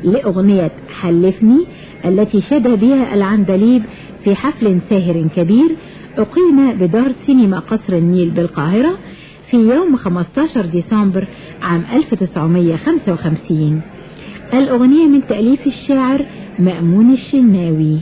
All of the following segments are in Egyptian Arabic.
لأغنية حلفني التي شد بها العندليب في حفل ساهر كبير أقيم بدار سينما قصر النيل بالقاهرة في يوم 15 ديسمبر عام 1955 الأغنية من تأليف الشاعر مأمون الشناوي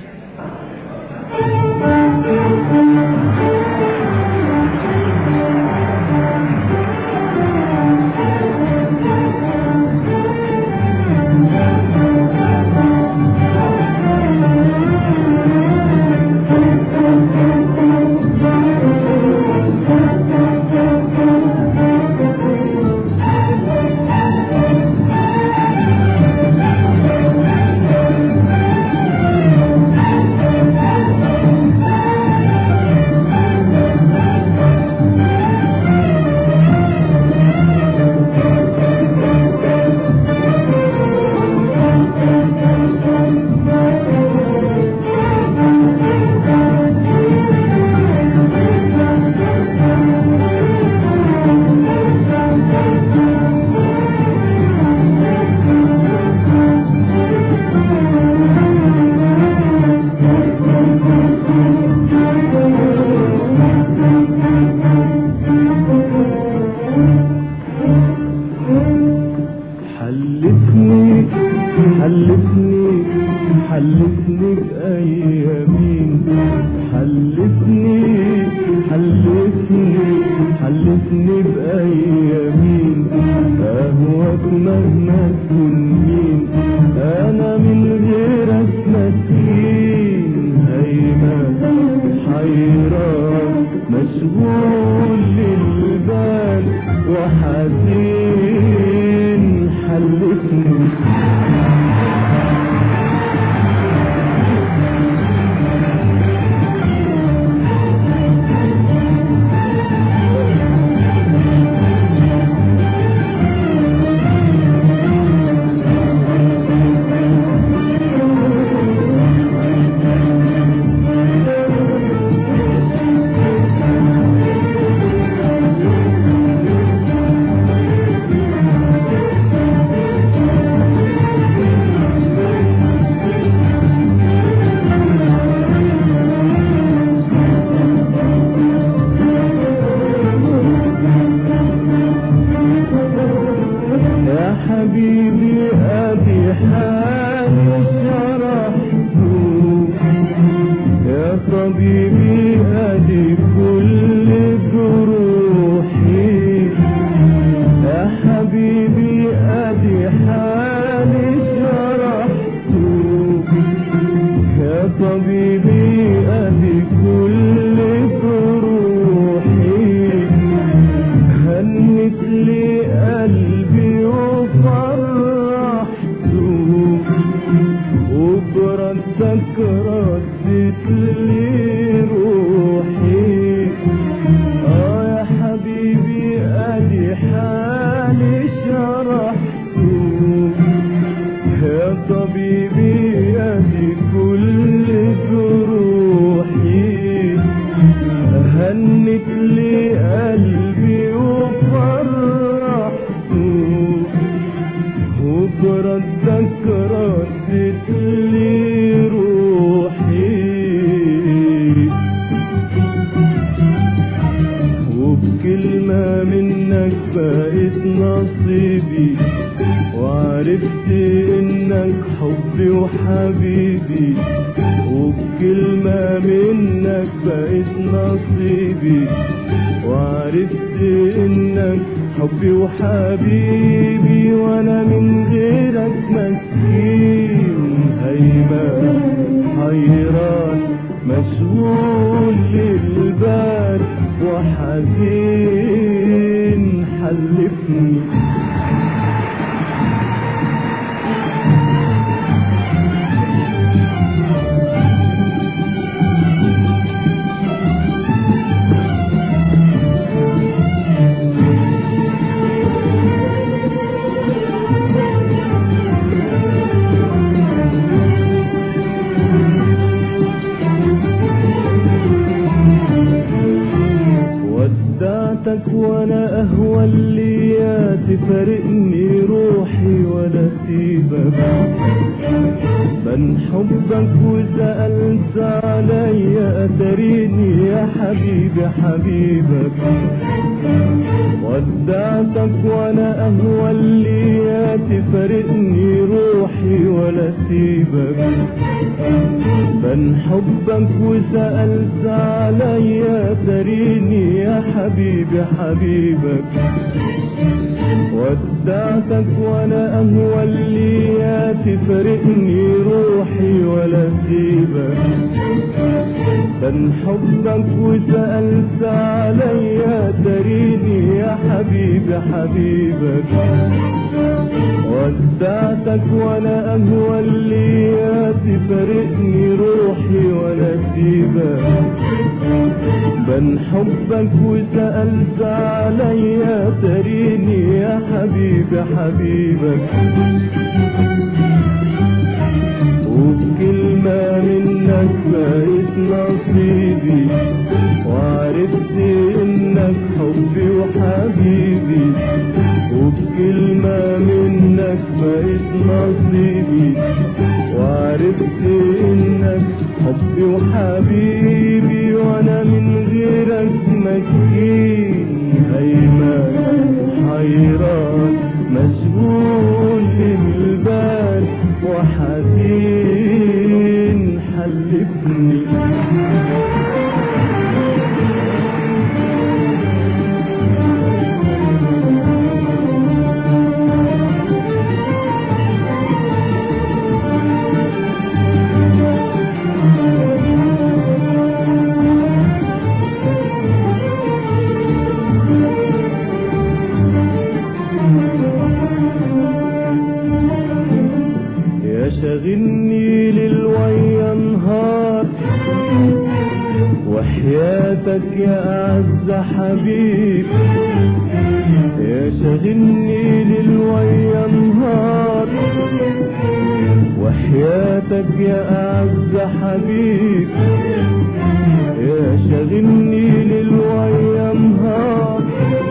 حلفني حلفني حلفني بأيامين حلفني حلفني حلفني بأيامين أهواك مهما تكون مين أنا من غيرك مسكين هيمن حيران مشغول للبال وحزين حلفني يا حبيبي ادي حالي شرحته يا طبيبي ادي كل جروحي يا حبيبي ادي حالي شرحته يا طبيبي ادي كل جروحي هنت لي قلبي وفرحته وبردك ردت لي روحي اه يا حبيبي ادي حالي شرحته يا طبيبي ادي كل جروحي هنت لي قلبي وفرحته وبردك ردت لي روحي وبكلمة منك بقيت نصيبي وعرفت انك حبي وحبيبي وبكلمة منك بقيت نصيبي وعرفت انك حبي وحبيبي وانا من غيرك مسكين هيبان حيران مشغول للبال وحزين حلفني ودعتك وانا اهوى اللي يا تفارقني روحي ولا سيبك من حبك وسألت عليا اتريني يا حبيبي حبيبك ودعتك وانا اهوى اللي يا تفارقني روحي ولا سيبك من حبك وسألت عليا تريني يا حبيبي حبيبك ودعتك وانا اهوى اللي يا تفارقني روحي ولا سيبك من حبك وسألت عليا تريني يا حبيبي حبيبك ودعتك وانا اهوى اللي يا تفارقني روحي ولا سيبك من حبك وسألت عليا تريني يا حبيبي حبيبك وبكلمة منك بقيت نصيبي وعرفت انك حبي وحبيبي وبكلمة منك بقيت نصيبي وعرفت انك حبي وحبيبي وانا من غيرك مسكين هيمان حيران مشغول بالبال وحزين حلفني يا شاغلني للويا نهار وحياتك يا أعز حبيب يا شاغلني للويا نهار وحياتك يا أعز حبيب يا شاغلني للويا نهار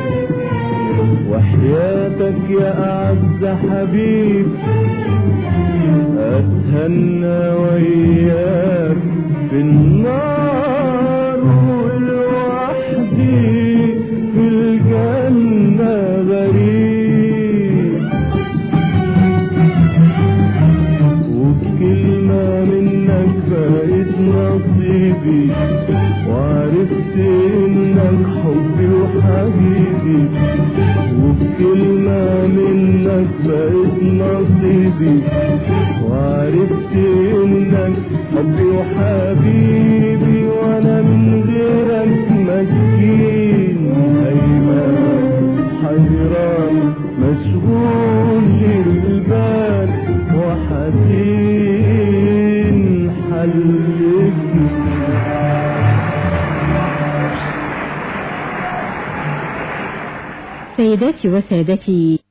وحياتك يا أعز حبيب أتهنى وياك في النار ولوحدي في الجنة غريب وبكلمة منك بقيت نصيبي وعرفت انك حبي وحبيبي وبكلمة منك بقيت نصيبي وعرفت انك حبي وحبيبي وانا من غيرك مسكين هيمان حيران مشغول للبال وحزين حلفني سيداتي وسادتي